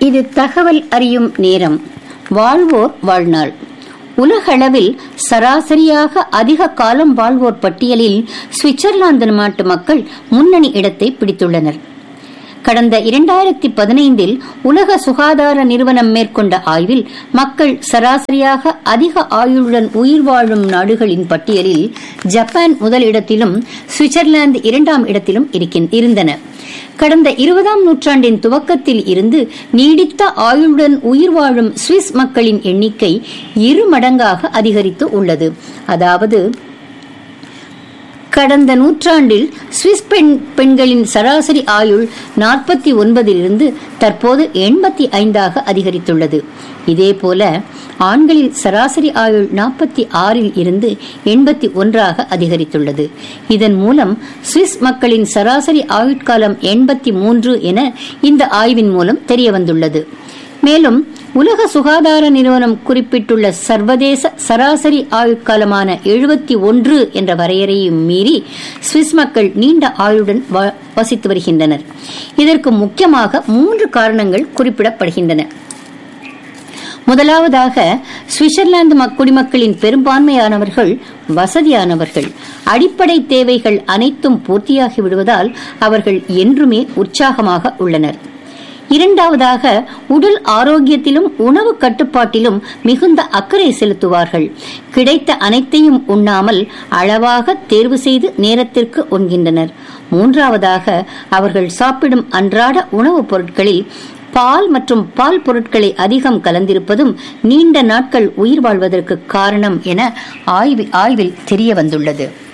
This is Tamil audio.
இது தகவல் அறியும் நேரம் வாழ்வோர் வாழ்நாள் உலகளவில் சராசரியாக அதிக காலம் வாழ்வோர் பட்டியலில் சுவிட்சர்லாந்து நாட்டு மக்கள் முன்னணி இடத்தை பிடித்துள்ளனர் கடந்த இரண்டாயிரத்தி பதினைந்தில் உலக சுகாதார நிறுவனம் மேற்கொண்ட ஆய்வில் மக்கள் சராசரியாக அதிக ஆயுளுடன் உயிர் வாழும் நாடுகளின் பட்டியலில் ஜப்பான் முதல் இடத்திலும் சுவிட்சர்லாந்து இரண்டாம் இடத்திலும் இருந்தன கடந்த இருபதாம் நூற்றாண்டின் துவக்கத்தில் இருந்து நீடித்த ஆயுளுடன் உயிர் வாழும் சுவிஸ் மக்களின் எண்ணிக்கை இரு மடங்காக அதிகரித்து உள்ளது அதாவது கடந்த நூற்றாண்டில் சுவிஸ் பெண் பெண்களின் சராசரி ஆயுள் நாற்பத்தி ஒன்பதிலிருந்து தற்போது எண்பத்தி ஐந்தாக அதிகரித்துள்ளது இதேபோல ஆண்களில் சராசரி ஆயுள் நாற்பத்தி ஆறில் இருந்து எண்பத்தி ஒன்றாக அதிகரித்துள்ளது இதன் மூலம் சுவிஸ் மக்களின் சராசரி ஆயுட்காலம் எண்பத்தி மூன்று என இந்த ஆய்வின் மூலம் தெரியவந்துள்ளது மேலும் உலக சுகாதார நிறுவனம் குறிப்பிட்டுள்ள சர்வதேச சராசரி ஆயுட்காலமான எழுபத்தி ஒன்று என்ற வரையறையும் மீறி சுவிஸ் மக்கள் நீண்ட ஆயுடன் வசித்து வருகின்றனர் இதற்கு முக்கியமாக மூன்று காரணங்கள் குறிப்பிடப்படுகின்றன முதலாவதாக சுவிட்சர்லாந்து குடிமக்களின் பெரும்பான்மையானவர்கள் வசதியானவர்கள் அடிப்படை தேவைகள் அனைத்தும் பூர்த்தியாகி விடுவதால் அவர்கள் என்றுமே உற்சாகமாக உள்ளனர் இரண்டாவதாக உடல் ஆரோக்கியத்திலும் உணவு கட்டுப்பாட்டிலும் மிகுந்த அக்கறை செலுத்துவார்கள் கிடைத்த அனைத்தையும் உண்ணாமல் அளவாக தேர்வு செய்து நேரத்திற்கு உண்கின்றனர் மூன்றாவதாக அவர்கள் சாப்பிடும் அன்றாட உணவுப் பொருட்களில் பால் மற்றும் பால் பொருட்களை அதிகம் கலந்திருப்பதும் நீண்ட நாட்கள் உயிர் வாழ்வதற்கு காரணம் என ஆய்வில் தெரிய வந்துள்ளது